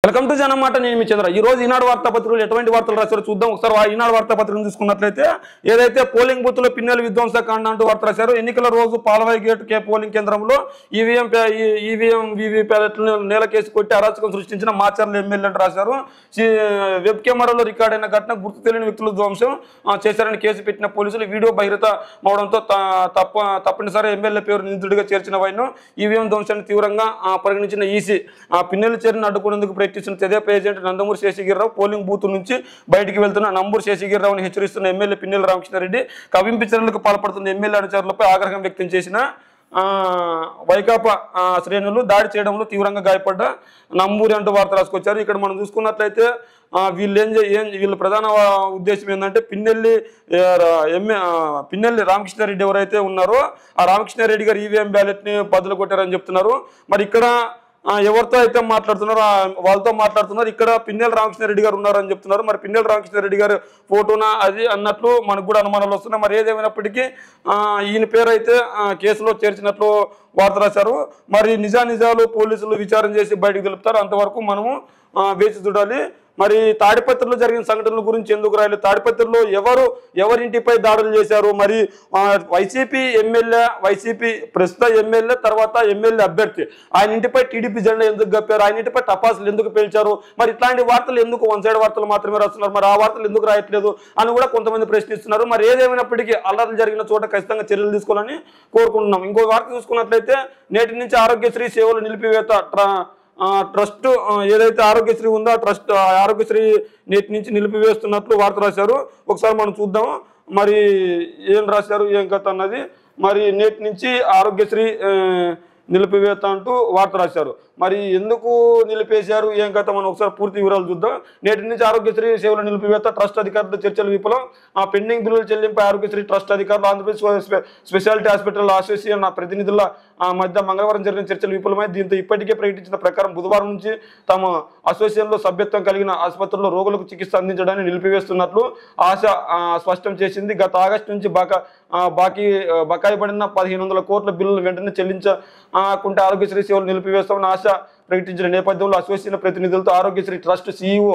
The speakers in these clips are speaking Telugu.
వెల్కమ్ టు జనమాట నేను మీ చంద్ర ఈ రోజు ఈనాడు వార్తాపత్రికలు ఎటువంటి వార్తలు రాశారో చూద్దాం ఒకసారి ఆ ఈనాడు వార్తాపత్రికను చూసుకున్నట్లయితే ఏదైతే పోలింగ్ బూత్ లో పిన్నెల విధ్వంసకాండ అంటూ వార్త రాశారు ఎన్నికల రోజు పాలవాయి గేట్ కే పోలింగ్ కేంద్రంలో ఈవీఎం ఈవీఎం వివి ప్యాలెట్లను నేల కేసు కొట్టి అరాచకం సృష్టించిన మాచర్ల ఎమ్మెల్యే అంటూ రాశారు సి- వెబ్ కెమెరాలో రికార్డ్ అయిన ఘటన గుర్తు తెలియని వ్యక్తులు ధ్వంసం ఆ, చేశారని కేసు పెట్టిన పోలీసులు వీడియో బహిరత అవడంతో త- తప్ప తప్పనిసరి ఎమ్మెల్యే పేరు నిందితుడిగా చేర్చిన వైను ఈవీఎం ధ్వంసాన్ని తీవ్రంగా ఆ, పరిగణించిన ఈసీ ఆ పిన్నెల చర్యను అడ్డుకునేందుకు ప్రయత్నిస్తున్న తెదేపా agent Nandamuri Seshagiri Rao polling booth నుంచి బయటికి వెళ్తున్న నంబూరు శేషగిరిరావుని హెచ్చరిస్తున్న ఎమ్మెల్యే పిన్నెల రామకృష్ణారెడ్డి కవింపు చర్యలకు పాల్పడుతున్న ఎమ్మెల్యే అనుచరులపై ఆగ్రహం వ్యక్తం చేసిన ఆ, వైకాపా ఆ, శ్రేణులు దాడి చేయడంలో తీవ్రంగా గాయపడ్డ నంబూరి అంటూ వార్త రాసుకొచ్చారు ఇక్కడ మనం చూసుకున్నట్లయితే ఆ, వీళ్ళు ఏం చే- ఏం వీళ్ళ ప్రధాన ఆ, ఉద్దేశం ఏంటంటే పిన్నెల్లి ఏ, రా- ఎమ్మె ఆ, పిన్నెల్లి రామకృష్ణారెడ్డి ఎవరైతే ఉన్నారో ఆ రామకృష్ణారెడ్డి గారు ఈవీఎం బ్యాలెట్ని బదులు కొట్టారని చెప్తున్నారు మరి ఇక్కడ ఆ, ఎవరితో అయితే మాట్లాడుతున్నారో ఆ, వాళ్ళతో మాట్లాడుతున్నారు ఇక్కడ పిన్నెల రామకృష్ణారెడ్డి గారు ఉన్నారని చెప్తున్నారు మరి పిన్నెల రామకృష్ణారెడ్డి గారు ఫోటోనా అది అన్నట్లు మనకు కూడా అనుమానాలు వస్తున్నాయి మరి ఏదేమైనప్పటికీ ఆ, ఈయన పేరు అయితే ఆ, కేసులో చేర్చినట్లు వార్త రాశారు మరి నిజా నిజాలు పోలీసులు విచారణ చేసి బయటకు తెలుపుతారు అంతవరకు మనము ఆ, వేచి చూడాలి మరి తాడిపత్రిలో జరిగిన సంఘటనల గురించి ఎందుకు రాయాలి తాడిపత్రిలో ఎవరు ఎవరింటిపై దాడులు చేశారు మరి ఆ, వైసీపీ ఎమ్మెల్యే వైసీపీ ప్రస్తుత ఎమ్మెల్యే తర్వాత ఎమ్మెల్యే అభ్యర్థి ఆయన ఇంటిపై టీడీపీ జెండా ఎందుకు కప్పారు ఆయన ఇంటిపై టపాసులు ఎందుకు పేల్చారు మరి ఇట్లాంటి వార్తలు ఎందుకు వన్ సైడ్ వార్తలు మాత్రమే రాస్తున్నారు మరి ఆ వార్తలు ఎందుకు రాయట్లేదు అని కూడా కొంతమంది ప్రశ్నిస్తున్నారు మరి ఏదేమైనప్పటికీ అల్లర్లు జరిగిన చోట ఖచ్చితంగా చర్యలు తీసుకోవాలని కోరుకుంటున్నాం ఇంకో వార్త చూసుకున్నట్లయితే నేటి నుంచి ఆరోగ్యశ్రీ సేవలు నిలిపివేత ట్రా- ఆ, ట్రస్ట్ ఆ, ఏదైతే ఆరోగ్యశ్రీ ఉందో ఆ ట్రస్ట్ ఆ ఆరోగ్యశ్రీ నేటి నుంచి నిలిపివేస్తున్నట్లు వార్త రాశారు ఒకసారి మనం చూద్దాం మరి ఏం రాశారు ఏం కథ అన్నది మరి నేటి నుంచి ఆరోగ్యశ్రీ ఆ, నిలిపివేత అంటూ వార్త రాశారు మరి ఎందుకు నిలిపేశారు ఏం కథ మనం ఒకసారి పూర్తి వివరాలు చూద్దాం నేటి నుంచి ఆరోగ్యశ్రీ సేవల నిలిపివేత ట్రస్ట్ అధికారులతో చర్చలు విఫలం ఆ పెండింగ్ బిల్లుల చెల్లింపై ఆరోగ్యశ్రీ ట్రస్ట్ అధికారులు ఆంధ్రప్రదేశ్ స్పె- స్పెషాలిటీ హాస్పిటల్ అసోసియేషన్ ఆ ప్రతినిధుల ఆ మధ్య మంగళవారం జరిగిన చర్చలు విఫలమై దీంతో ఇప్పటికే ప్రకటించిన ప్రకారం బుధవారం నుంచి తమ అసోసియేషన్లో సభ్యత్వం కలిగిన ఆసుపత్రుల్లో రోగులకు చికిత్స అందించడాన్ని నిలిపివేస్తున్నట్లు ఆశ ఆ, స్పష్టం చేసింది గత ఆగస్టు నుంచి బాకా ఆ, బాకీ ఆ, బకాయి పడిన పదిహేను వందల కోట్ల బిల్లులు వెంటనే చెల్లించకుంటే ఆరోగ్యశ్రీ సేవలు నిలిపివేస్తామని ఆశ ప్రకటించిన నేపథ్యంలో అసోసియేషన్ ప్రతినిధులతో ఆరోగ్యశ్రీ ట్రస్ట్ సీఈఓ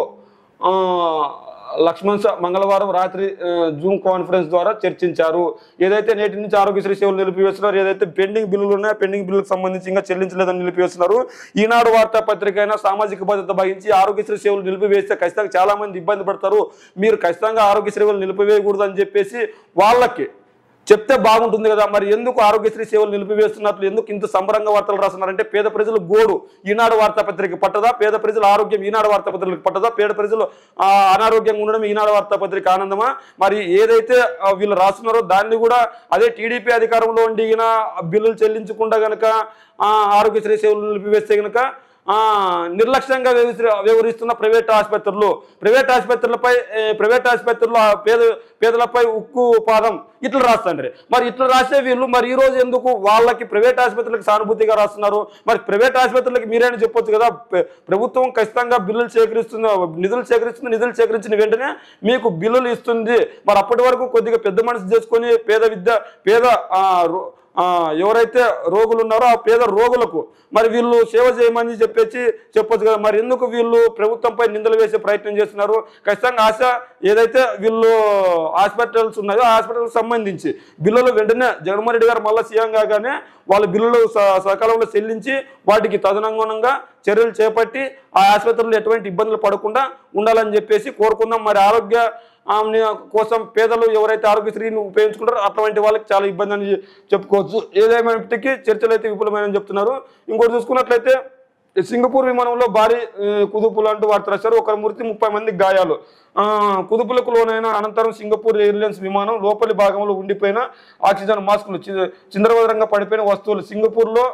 లక్ష్మణ్ సా మంగళవారం రాత్రి ఆ, జూమ్ కాన్ఫరెన్స్ ద్వారా చర్చించారు ఏదైతే నేటి నుంచి ఆరోగ్యశ్రీ సేవలు నిలిపివేస్తున్నారు ఏదైతే పెండింగ్ బిల్లులు ఉన్నాయో పెండింగ్ బిల్లులకు సంబంధించి ఇంకా చెల్లించలేదని నిలిపివేస్తున్నారు ఈనాడు వార్తాపత్రిక అయినా సామాజిక భద్రత వహించి ఆరోగ్యశ్రీ సేవలు నిలిపివేస్తే ఖచ్చితంగా చాలా మంది ఇబ్బంది పడతారు మీరు ఖచ్చితంగా ఆరోగ్య సేవలు నిలిపివేయకూడదు అని చెప్పేసి వాళ్ళకి చెప్తే బాగుంటుంది కదా మరి ఎందుకు ఆరోగ్యశ్రీ సేవలు నిలిపివేస్తున్నట్లు ఎందుకు ఇంత సంబరంగా వార్తలు రాస్తున్నారంటే పేద ప్రజలు గోడు ఈనాడు వార్తాపత్రిక పట్టదా పేద ప్రజల ఆరోగ్యం ఈనాడు వార్తాపత్రిక పట్టదా పేద ప్రజలు ఆ, అనారోగ్యంగా ఉండడం ఈనాడు వార్తాపత్రిక ఆనందమా మరి ఏదైతే ఆ, వీళ్ళు రాస్తున్నారో దాన్ని కూడా అదే టీడీపీ అధికారంలో ఉండి ఈయన బిల్లులు చెల్లించకుండా గనక ఆ, ఆరోగ్యశ్రీ సేవలు నిలిపివేస్తే గనక ఆ, నిర్లక్ష్యంగా వ్యవహరి- వ్యవహరిస్తున్న ప్రైవేట్ ఆసుపత్రులు ప్రైవేట్ ఆసుపత్రులపై ఏ, ప్రైవేట్ ఆసుపత్రుల్లో ఆ పేద పేదలపై ఉక్కు పాదం ఇట్లా రాస్తాండ్రి మరి ఇట్లా రాసే వీళ్ళు మరి ఈ రోజు ఎందుకు వాళ్ళకి ప్రైవేట్ ఆసుపత్రులకు సానుభూతిగా రాస్తున్నారు మరి ప్రైవేట్ ఆసుపత్రులకు మీరైనా చెప్పొచ్చు కదా ప్ర- ప్రభుత్వం ఖచ్చితంగా బిల్లులు సేకరిస్తుంది నిధులు సేకరిస్తుంది నిధులు సేకరించిన వెంటనే మీకు బిల్లులు ఇస్తుంది మరి అప్పటి వరకు కొద్దిగా పెద్ద మనసు చేసుకొని పేద విద్య పేద ఆ, రో- ఆ, ఎవరైతే రోగులు ఉన్నారో ఆ పేద రోగులకు మరి వీళ్ళు సేవ చేయమని చెప్పేసి చెప్పొచ్చు కదా మరి ఎందుకు వీళ్ళు ప్రభుత్వంపై నిందలు వేసే ప్రయత్నం చేస్తున్నారు ఖచ్చితంగా ఆశ ఏదైతే వీళ్ళు హాస్పిటల్స్ ఉన్నాయో ఆ హాస్పిటల్కి సంబంధించి బిల్లులు వెంటనే జగన్మోహన్ రెడ్డి గారు మళ్ళీ సీఎం కాగానే వాళ్ళ బిల్లులు స- సకాలంలో చెల్లించి వాటికి తదనుగుణంగా చర్యలు చేపట్టి ఆ ఆసుపత్రులు ఎటువంటి ఇబ్బందులు పడకుండా ఉండాలని చెప్పేసి కోరుకుందాం మరి ఆరోగ్య ఆమె కోసం పేదలు ఎవరైతే ఆరోగ్యశ్రీని ఉపయోగించుకుంటారో అటువంటి వాళ్ళకి చాలా ఇబ్బంది అని చెప్పుకోవచ్చు ఏదేమైనప్పటికీ చర్చలు అయితే విఫలమైనని చెప్తున్నారు ఇంకోటి చూసుకున్నట్లయితే సింగపూర్ విమానంలో భారీ ఆ, కుదుపులు అంటూ వార్త రాశారు ఒక మృతి ముప్పై మంది గాయాలు ఆ, కుదుపులకు లోనైన అనంతరం సింగపూర్ ఎయిర్లైన్స్ విమానం లోపలి భాగంలో ఉండిపోయిన ఆక్సిజన్ మాస్కులు చి- చిందరవదరంగా పడిపోయిన వస్తువులు సింగపూర్లో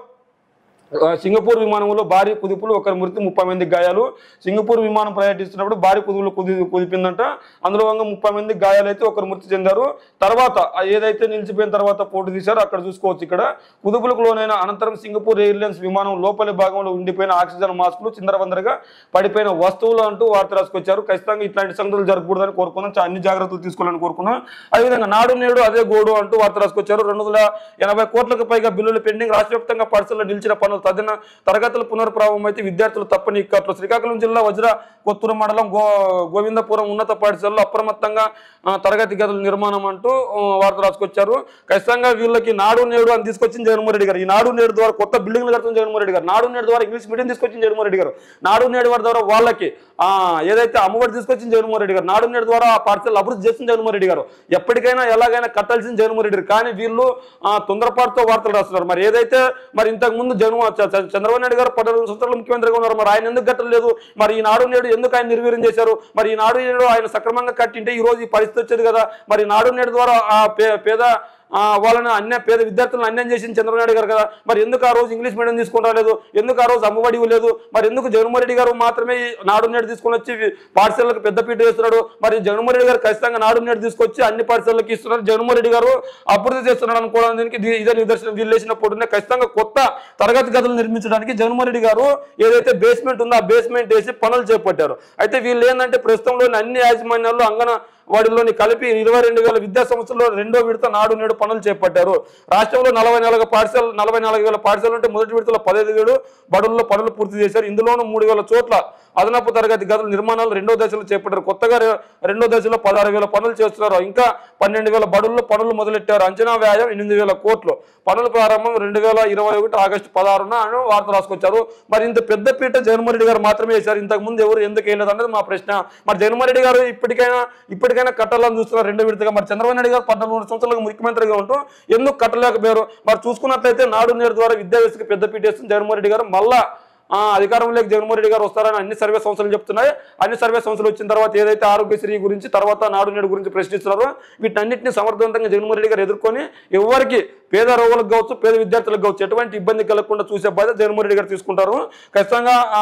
ఆ, సింగపూర్ విమానంలో భారీ కుదుపులు ఒకరి మృతి ముప్పై మంది గాయాలు సింగపూర్ విమానం ప్రయాణిస్తున్నప్పుడు భారీ కుదుపులు కుది కుదిపిందంట అందులో భాగంగా ముప్పై మంది గాయాలైతే ఒకరు మృతి చెందారు తర్వాత ఆ ఏదైతే నిలిచిపోయిన తర్వాత పోటు తీశారో అక్కడ చూసుకోవచ్చు ఇక్కడ కుదుపులకు లోనైన అనంతరం సింగపూర్ ఎయిర్లైన్స్ విమానం లోపలి భాగంలో ఉండిపోయిన ఆక్సిజన్ మాస్కులు చిందరవందరగా పడిపోయిన వస్తువులు అంటూ వార్త రాసుకొచ్చారు ఖచ్చితంగా ఇట్లాంటి సంగతులు జరగకూడదని కోరుకున్నాం చా- అన్ని జాగ్రత్తలు తీసుకోవాలని కోరుకున్నాం అదేవిధంగా నాడు నేడు అదే గోడు అంటూ వార్త రాసుకొచ్చారు రెండు వందల ఎనభై కోట్లకు పైగా బిల్లులు పెండింగ్ రాష్ట్ర వ్యాప్తంగా పాఠశాలలో నిలిచిన పనులు వందల తదిన తరగతుల పునర్ప్రారంభం అయితే విద్యార్థులు తప్పని ఇక్కట్లు శ్రీకాకుళం జిల్లా వజ్ర కొత్తూరు మండలం గో గోవిందపురం ఉన్నత పాఠశాలలో అప్రమత్తంగా ఆ, తరగతి గదుల నిర్మాణం అంటూ ఆ, వార్త రాసుకొచ్చారు ఖచ్చితంగా వీళ్ళకి నాడు నేడు అని తీసుకొచ్చిన జగన్మోహన్ రెడ్డి గారు ఈ నాడు నేడు ద్వారా కొత్త బిల్డింగ్లు కడుతున్న జగన్మోహన్ రెడ్డి గారు నాడు నేడు ద్వారా ఇంగ్లీష్ మీడియం తీసుకొచ్చిన జగన్మోహన్ రెడ్డి గారు నాడు నేడు వారి ద్వారా వాళ్ళకి ఆ, ఏదైతే అమ్మఒడి తీసుకొచ్చిన జగన్మోహన్ రెడ్డి గారు నాడు నేడు ద్వారా ఆ పాఠశాల అభివృద్ధి చేసిన జగన్మోహన్ రెడ్డి గారు ఎప్పటికైనా ఎలాగైనా కట్టాల్సిన జగన్మోహన్ రెడ్డి గారు కానీ వీళ్ళు ఆ, తొందరపాటుతో వార్తలు రాస్తున్నారు మరి ఏదైతే మరి ఇంతకు ముందు జగన్ చ- చ- చంద్రబాబు నాయుడు గారు పద్నాలుగు సంవత్సరాలు ముఖ్యమంత్రిగా ఉన్నారు మరి ఆయన ఎందుకు కట్టలేదు మరి ఈ నాడు నేడు ఎందుకు ఆయన నిర్వీర్యం చేశారు మరి ఈ నాడు నేడు ఆయన సక్రమంగా కట్టింటే ఈ రోజు ఈ పరిస్థితి వచ్చేది కదా మరి నాడు నేడు ద్వారా ఆ పే- పేద ఆ, వాళ్ళని అన్య పేద విద్యార్థులను అన్యాయం చేసింది చంద్రబాబు నాయుడు గారు కదా మరి ఎందుకు ఆ రోజు ఇంగ్లీష్ మీడియం తీసుకుని రాలేదు ఎందుకు ఆ రోజు అమ్మఒడి ఇవ్వలేదు మరి ఎందుకు జగన్మోహన్ రెడ్డి గారు మాత్రమే ఈ నాడు నేడు తీసుకొని వచ్చి వి- పాఠశాలకు పెద్దపీట వేస్తున్నాడు మరి జగన్మోహన్ రెడ్డి గారు ఖచ్చితంగా నాడు నేడు తీసుకొచ్చి అన్ని పాఠశాలకి ఇస్తున్నారు జగన్మోహన్ రెడ్డి గారు అభివృద్ధి చేస్తున్నాడు అనుకోవడానికి ఇది- ఇదే నిదర్శనం వీళ్ళు వేసినప్పుడు ఖచ్చితంగా కొత్త తరగతి గదులు నిర్మించడానికి జగన్మోహన్ రెడ్డి గారు ఏదైతే బేస్మెంట్ ఉందో ఆ బేస్మెంట్ వేసి పనులు చేపట్టారు అయితే వీళ్ళు ఏంటంటే ప్రస్తుతంలోని అన్ని యాజమాన్యాల్లో అంగన వాటిలోని కలిపి ఇరవై రెండు వేల విద్యా సంస్థల్లో రెండో విడత నాడు నేడు పనులు చేపట్టారు రాష్ట్రంలో నలభై నాలుగు పాఠశాలలు నలభై నాలుగు వేల పాఠశాలలు ఉంటే మొదటి విడతలో పదహైదు వేలు బడుల్లో పనులు పూర్తి చేశారు ఇందులోనూ మూడు వేల చోట్ల అదనపు తరగతి గదుల నిర్మాణాలు రెండో దశలో చేపట్టారు కొత్తగా రె- రెండో దశలో పదహారు వేల పనులు చేస్తున్నారు ఇంకా పన్నెండు వేల బడుల్లో పనులు మొదలెట్టారు అంచనా వ్యయం ఎనిమిది వేల కోట్లు పనుల ప్రారంభం రెండు వేల ఇరవై ఒకటి ఆగస్టు పదహారున అని వార్త రాసుకొచ్చారు మరి ఇంత పెద్ద పీట జగన్మోహన్ రెడ్డి గారు మాత్రమే వేశారు ఇంతకు ముందు ఎవరు ఎందుకు వేయలేదు అనేది మా ప్రశ్న మరి జగన్మోహన్ రెడ్డి గారు ఇప్పటికైనా ఇప్పటికైనా కట్టాలని చూస్తున్నారు రెండో విడతగా మరి చంద్రబాబు నాయుడు గారు పద్నాలుగు సంవత్సరాలకు ముఖ్యమంత్రిగా ఉంటూ ఎందుకు కట్టలేకపోయారు మరి చూసుకున్నట్లయితే నాడు నేడు ద్వారా విద్యా వ్యవస్థకి పెద్ద పీట వేస్తుంది జగన్మోహన్ రెడ్డి గారు మళ్ళా ఆ, అధికారంలోకి జగన్మోహన్ రెడ్డి గారు వస్తారని అన్ని సర్వే సంస్థలు చెప్తున్నాయి అన్ని సర్వే సంస్థలు వచ్చిన తర్వాత ఏదైతే ఆరోగ్యశ్రీ గురించి తర్వాత నాడు నేడు గురించి ప్రశ్నిస్తున్నారో వీటన్నిటిని సమర్థవంతంగా జగన్మోహన్ రెడ్డి గారు ఎదుర్కొని ఎవరికి పేద రోగులకు కావచ్చు పేద విద్యార్థులకు కావచ్చు ఎటువంటి ఇబ్బంది కలగకుండా చూసే బాధ్యత జగన్మోహన్ రెడ్డి గారు తీసుకుంటారు ఖచ్చితంగా ఆ,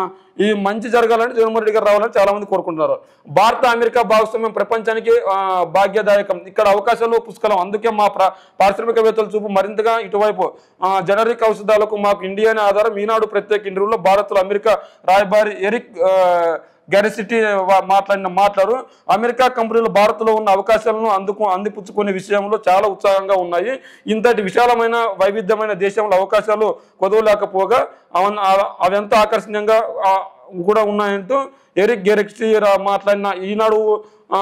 ఈ మంచి జరగాలని జగన్మోహన్ రెడ్డి గారు రావాలని చాలా మంది కోరుకుంటున్నారు భారత అమెరికా భాగస్వామ్యం ప్రపంచానికి ఆ, భాగ్యదాయకం ఇక్కడ అవకాశాలు పుష్కలం అందుకే మా ప్ర పారిశ్రామికవేత్తల చూపు మరింతగా ఇటువైపు ఆ, జనరిక్ ఔషధాలకు మాకు ఇండియానే ఆధారం ఈనాడు ప్రత్యేక ఇంటర్వ్యూలో భారత్లో అమెరికా రాయబారి ఎరిక్ ఆ, గ్యారసిటీ వా- మాట్లాడిన మాట్లాడు అమెరికా కంపెనీలు భారత్లో ఉన్న అవకాశాలను అందుకు అందిపుచ్చుకునే విషయంలో చాలా ఉత్సాహంగా ఉన్నాయి ఇంతటి విశాలమైన వైవిధ్యమైన దేశంలో అవకాశాలు కొదవలేకపోగా అవన్ అవ- అవెంత ఆకర్షణీయంగా ఆ, కూడా ఉన్నాయంటూ ఎరిక్ గెరెక్సీ మాట్లాడిన ఈనాడు ఆ,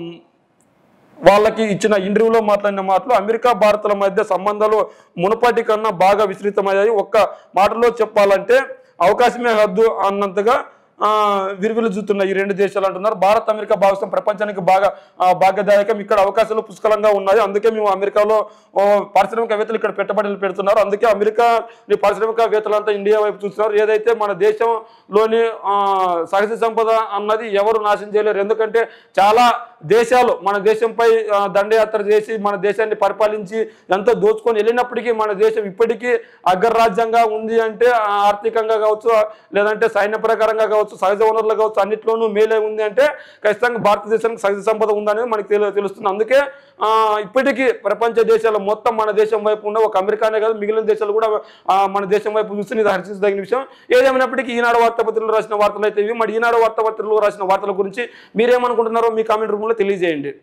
వాళ్ళకి ఇచ్చిన ఇంటర్వ్యూలో మాట్లాడిన మాటలు అమెరికా భారత్ల మధ్య సంబంధాలు మునుపటి కన్నా బాగా విస్తృతమయ్యాయి ఒక్క మాటలో చెప్పాలంటే అవకాశమే హద్దు అన్నంతగా ఆ, విరువిలుజుతున్న ఈ రెండు దేశాలు అంటున్నారు భారత్ అమెరికా భాగస్వామ్యం ప్రపంచానికి బాగా ఆ, భాగ్యదాయకం ఇక్కడ అవకాశాలు పుష్కలంగా ఉన్నాయి అందుకే మేము అమెరికాలో ఓ, పారిశ్రామికవేత్తలు ఇక్కడ పెట్టుబడులు పెడుతున్నారు అందుకే అమెరికా ఈ పారిశ్రామికవేత్తలంతా ఇండియా వైపు చూస్తున్నారు ఏదైతే మన దేశంలోని ఆ, సహజ సంపద అన్నది ఎవరు నాశనం చేయలేరు ఎందుకంటే చాలా దేశాలు మన దేశంపై ఆ, దండయాత్ర చేసి మన దేశాన్ని పరిపాలించి ఎంతో దోచుకొని వెళ్ళినప్పటికీ మన దేశం ఇప్పటికీ అగ్రరాజ్యంగా ఉంది అంటే ఆ, ఆర్థికంగా కావచ్చు లేదంటే సైన్య ప్రకారంగా కావచ్చు సహజ వనరులు కావచ్చు అన్నిట్లోనూ మేలే ఉంది అంటే ఖచ్చితంగా భారతదేశానికి సహజ సంపద ఉందనేది మనకి తెలు తెలుస్తుంది అందుకే ఆ, ఇప్పటికీ ప్రపంచ దేశాలు మొత్తం మన దేశం వైపు ఉన్న ఒక అమెరికానే కాదు మిగిలిన దేశాలు కూడా ఆ, మన దేశం వైపు చూస్తే ఇది హర్షించదగిన విషయం ఏదేమైనప్పటికీ ఈనాడు వార్తాపత్రికలు రాసిన వార్తలు అయితే ఇవి మరి ఈనాడు వార్తాపత్రికలు రాసిన వార్తల గురించి మీరేమనుకుంటున్నారో మీ కామెంట్ రూమ్లో తెలియజేయండి